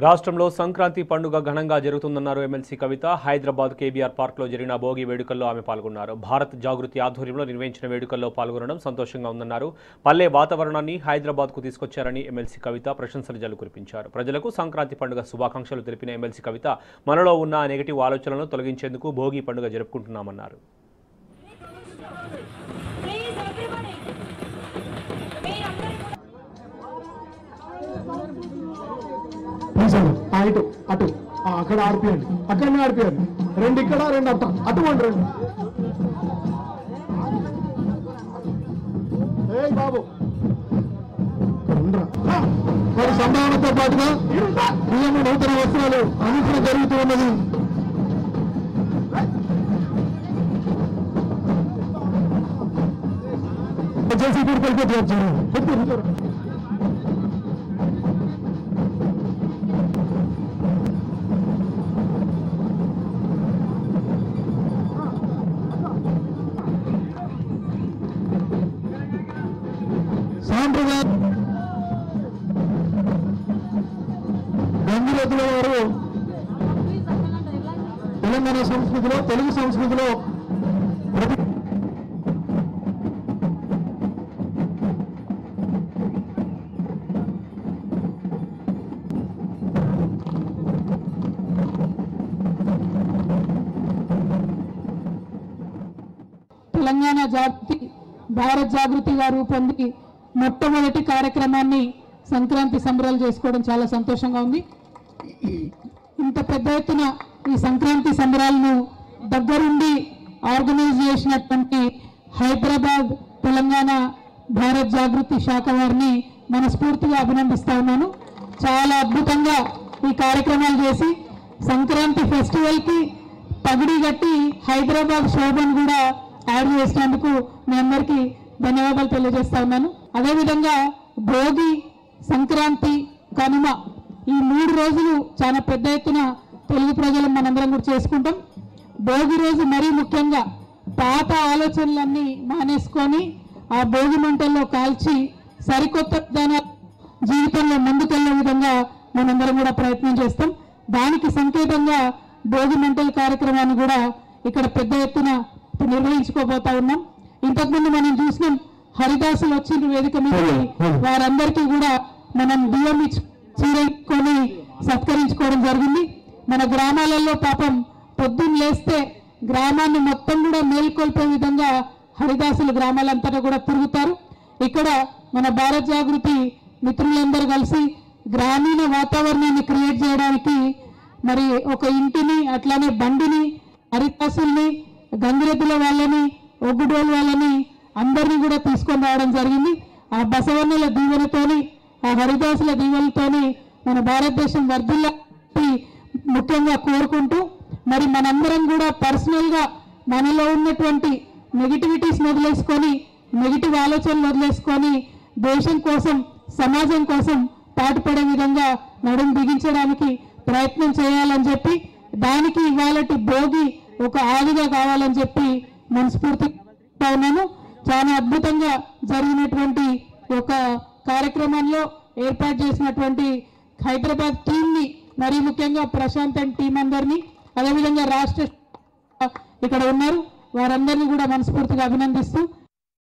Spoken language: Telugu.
రాష్ట్రంలో సంక్రాంతి పండుగ ఘనంగా జరుగుతుందన్నారు ఎమ్మెల్సీ కవిత హైదరాబాద్ కేబీఆర్ పార్క్లో జరిగిన భోగి వేడుకల్లో ఆమె పాల్గొన్నారు భారత్ జాగృతి ఆధ్వర్యంలో నిర్వహించిన వేడుకల్లో పాల్గొనడం సంతోషంగా ఉందన్నారు పల్లె వాతావరణాన్ని హైదరాబాద్కు తీసుకొచ్చారని ఎమ్మెల్సీ కవిత ప్రశంసలు జల్లు కురిపించారు ప్రజలకు సంక్రాంతి పండుగ శుభాకాంక్షలు తెలిపిన ఎమ్మెల్సీ కవిత మనలో ఉన్న నెగటివ్ ఆలోచనలను తొలగించేందుకు భోగి పండుగ జరుపుకుంటున్నామన్నారు Please, everybody. మీరందరూ ప్లీజ్ అండి ఆ, ఇటు అటు ఆ, అక్కడ ఆడిపియండి అక్కడనే ఆడిపియండి రెండు ఇక్కడ రెండు అట్ట అటువంటి రెండు ఏ బాబు ఇక్కడ ఉండరా. ఆ, మరి సంభావనతో పాటుగా బియ్యము నూతన వస్త్రాలు అందించడం జరుగుతూ ఉన్నది చేసి కూడుకెళ్ళిపోతే వచ్చారు సాంప్రదాయ గంగిరెద్దుల వారు తెలంగాణ సంస్కృతిలో తెలుగు సంస్కృతిలో ప్రతి తెలంగాణ జాగృతి భారత్ జాగృతిగా రూపొంది మొట్టమొదటి కార్యక్రమాన్ని సంక్రాంతి సంబరాలు చేసుకోవడం చాలా సంతోషంగా ఉంది ఇంత పెద్ద ఎత్తున ఈ సంక్రాంతి సంబరాలను దగ్గరుండి ఆర్గనైజ్ చేసినటువంటి హైదరాబాద్ తెలంగాణ భారత్ జాగృతి శాఖ వారిని మనస్ఫూర్తిగా అభినందిస్తా ఉన్నాను చాలా అద్భుతంగా ఈ కార్యక్రమాలు చేసి సంక్రాంతి ఫెస్టివల్కి పగిడి కట్టి హైదరాబాద్ శోభను కూడా యాడ్ చేసినందుకు మీ అందరికీ ధన్యవాదాలు తెలియజేస్తా ఉన్నాను అదేవిధంగా భోగి సంక్రాంతి కనుమ ఈ మూడు రోజులు చాలా పెద్ద ఎత్తున తెలుగు ప్రజలు మనందరం కూడా చేసుకుంటాం భోగి రోజు మరీ ముఖ్యంగా పాత ఆలోచనలన్నీ మానేసుకొని ఆ భోగి మంటల్లో కాల్చి సరికొత్త విధానాలు జీవితంలో ముందుకెళ్లే విధంగా మనందరం కూడా ప్రయత్నం చేస్తాం దానికి సంకేతంగా భోగి మంటల కార్యక్రమాన్ని కూడా ఇక్కడ పెద్ద ఎత్తున ఇప్పుడు నిర్వహించుకోబోతా ఉన్నాం ఇంతకుముందు మనం చూసినాం హరిదాసులు వచ్చిన వేదిక మీద వారందరికీ కూడా మనం బియ్యం ఇచ్చి చీరకొని సత్కరించుకోవడం జరిగింది మన గ్రామాలలో పాపం పొద్దున్న లేస్తే గ్రామాన్ని మొత్తం కూడా మేల్కొల్పే విధంగా హరిదాసులు గ్రామాలంతటా కూడా తిరుగుతారు ఇక్కడ మన భారత్ జాగృతి మిత్రులందరూ కలిసి గ్రామీణ వాతావరణాన్ని క్రియేట్ చేయడానికి మరి ఒక ఇంటిని అట్లానే బండిని హరిదాసుల్ని గంగిరెద్దుల వాళ్ళని ఒగ్గుడోలు వాళ్ళని అందరినీ కూడా తీసుకొని రావడం జరిగింది ఆ బసవన్నల దీవెనతోని ఆ హరిదాసుల దీవెనతోని మన భారతదేశం వర్ధిల్లని ముఖ్యంగా కోరుకుంటూ మరి మనందరం కూడా పర్సనల్గా మనలో ఉన్నటువంటి నెగిటివిటీస్ వదిలేసుకొని నెగిటివ్ ఆలోచనలు వదిలేసుకొని దేశం కోసం సమాజం కోసం పాటుపడే విధంగా నడుం బిగించడానికి ప్రయత్నం చేయాలని చెప్పి దానికి ఇవాళటి భోగి ఒక ఆదిగా కావాలని చెప్పి మనస్ఫూర్తిగా ఉన్నాను చాలా అద్భుతంగా జరిగినటువంటి ఒక కార్యక్రమంలో ఏర్పాటు చేసినటువంటి హైదరాబాద్ టీంని మరీ ముఖ్యంగా ప్రశాంత్ అండ్ టీం అందరినీ అదేవిధంగా రాష్ట్ర ఇక్కడ ఉన్నారు వారందరినీ కూడా మనస్ఫూర్తిగా అభినందిస్తూ